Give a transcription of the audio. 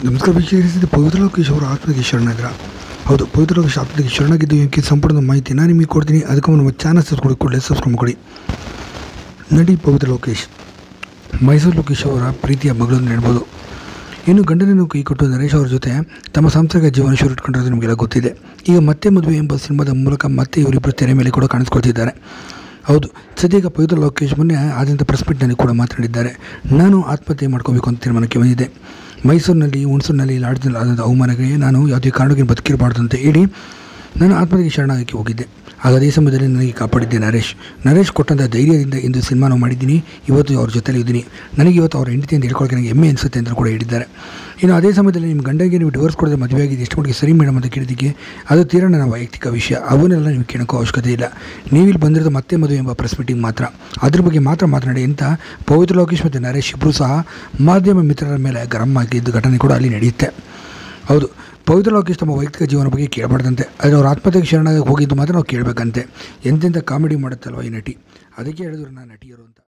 ನಮಸ್ಕಾರ ವೀಕ್ಷಿಸಿದ ಪವಿತ್ರ ಲೋಕೇಶ್ ಅವರ ಆತ್ಮಕ್ಕೆ ಶರಣಾಗಿರ ಹೌದು ಪವಿತ್ರ ಲೋಕೇಶ್ ಆತ್ಮಕ್ಕೆ ಶರಣಾಗಿದ್ದು ಇದಕ್ಕೆ ಸಂಪೂರ್ಣ ಮಾಹಿತಿ ನಾನು ನಿಮಗೆ ಕೊಡ್ತೀನಿ ಅದಕ್ಕೆ ನಮ್ಮ ಚಾನಲ್ ಸಬ್ಸ್ಕ್ರೈಬ್ ಕೂಡಲೇ ಸಬ್ಸ್ಕ್ರೈಬ್ ಮಾಡಿ ನಟಿ ಪವಿತ್ರ ಲೋಕೇಶ್ ಮೈಸೂರು ಲೋಕೇಶ್ ಅವರ ಪ್ರೀತಿಯ ಮಗಳು ಅಂತ ಹೇಳ್ಬೋದು ಇನ್ನು ಗಂಡನನ್ನು ಕೈ ಕೊಟ್ಟು ನರೇಶ್ ಅವರ ಜೊತೆ ತಮ್ಮ ಸಾಂಸಾರಿಕ ಜೀವನ ಶುರು ಇಟ್ಕೊಂಡಿರೋದು ನಿಮಗೆಲ್ಲ ಗೊತ್ತಿದೆ ಈಗ ಮತ್ತೆ ಮದುವೆ ಎಂಬ ಸಿನಿಮಾದ ಮೂಲಕ ಮತ್ತೆ ಇವರಿಬ್ಬರು ತೆರೆ ಮೇಲೆ ಕೂಡ ಕಾಣಿಸ್ಕೊಳ್ತಿದ್ದಾರೆ ಹೌದು ಸದ್ಯಕ್ಕೆ ಪವಿತ್ರ ಲೋಕೇಶ್ ಮೊನ್ನೆ ಆದಂಥ ಪ್ರೆಸ್ ಮೀಟ್ನಲ್ಲಿ ಕೂಡ ಮಾತನಾಡಿದ್ದಾರೆ ನಾನು ಆತ್ಮಹತ್ಯೆ ಮಾಡ್ಕೋಬೇಕು ಅಂತ ತೀರ್ಮಾನಕ್ಕೆ ಬಂದಿದ್ದೆ ಮೈಸೂರಿನಲ್ಲಿ ಹುಣಸೂರಿನಲ್ಲಿ ಲಾಡ್ಜ್ನಲ್ಲಿ ಆದಂಥ ಅವಮಾನಕ್ಕೆ ನಾನು ಯಾವುದೇ ಕಾರಣಕ್ಕೆ ಬದುಕಿರಬಾರ್ದು ಅಂತ ಹೇಳಿ ನಾನು ಆತ್ಮಹತ್ಯೆಗೆ ಶರಣಾಗಕ್ಕೆ ಹೋಗಿದ್ದೆ ಆಗ ಅದೇ ಸಮಯದಲ್ಲಿ ನನಗೆ ಕಾಪಾಡಿದ್ದೆ ನರೇಶ್ ನರೇಶ್ ಕೊಟ್ಟಂಥ ಧೈರ್ಯದಿಂದ ಇಂದು ಸಿನಿಮಾನ ಮಾಡಿದ್ದೀನಿ ಇವತ್ತು ಅವ್ರ ಜೊತೆಲಿ ಇದ್ದೀನಿ ನನಗೆ ಇವತ್ತು ಅವ್ರ ಹೆಂಡತಿ ಅಂತ ಹೇಳ್ಕೊಳ್ಳೋಕೆ ನನಗೆ ಹೆಮ್ಮೆ ಅನಿಸುತ್ತೆ ಅಂತ ಕೂಡ ಹೇಳಿದ್ದಾರೆ ಇನ್ನು ಅದೇ ಸಮಯದಲ್ಲಿ ನಿಮ್ಮ ಗಂಡಗೆ ನೀವು ಡಿವೋರ್ಸ್ ಕೊಡದೆ ಮದುವೆ ಆಗಿದೆ ಎಷ್ಟು ಮಟ್ಟಿಗೆ ಸರಿ ಮೇಡಮ್ ಅಂತ ಕೇಳಿದ್ದಕ್ಕೆ ಅದು ತೀರಾ ನನ್ನ ವೈಯಕ್ತಿಕ ವಿಷಯ ಅವನ್ನೆಲ್ಲ ನೀವು ಕೇಳೋಕ್ಕೋ ಅವಶ್ಯಕತೆ ಇಲ್ಲ ನೀವಿಲ್ಲಿ ಬಂದಿರೋದು ಮತ್ತೆ ಮದುವೆ ಎಂಬ ಪ್ರೆಸ್ ಮೀಟಿಂಗ್ ಮಾತ್ರ ಅದ್ರ ಬಗ್ಗೆ ಮಾತ್ರ ಮಾತನಾಡಿ ಅಂತ ಪವಿತ್ರ ಲೋಕೇಶ್ ಮತ್ತು ನರೇಶ್ ಇಬ್ಬರು ಸಹ ಮಾಧ್ಯಮ ಮಿತ್ರರ ಮೇಲೆ ಗರಂ ಆಗಿದ್ದು ಘಟನೆ ಕೂಡ ಅಲ್ಲಿ ನಡೆಯುತ್ತೆ ಹೌದು ಪವಿತ್ರ ಲೋಕೇಶ್ ತಮ್ಮ ವೈಯಕ್ತಿಕ ಜೀವನ ಬಗ್ಗೆ ಕೇಳಬಾರ್ದಂತೆ ಆದರೆ ಅವ್ರ ಆತ್ಮಹತ್ಯೆಗೆ ಶರಣಾಗಿ ಹೋಗಿದ್ದು ಮಾತ್ರ ನಾವು ಕೇಳಬೇಕಂತೆ ಎಂತೆಂಥ ಕಾಮಿಡಿ ಮಾಡುತ್ತಲ್ವ ಈ ನಟಿ ಅದಕ್ಕೆ ಹೇಳಿದ್ರು ನಾನು ನಟಿಯರು ಅಂತ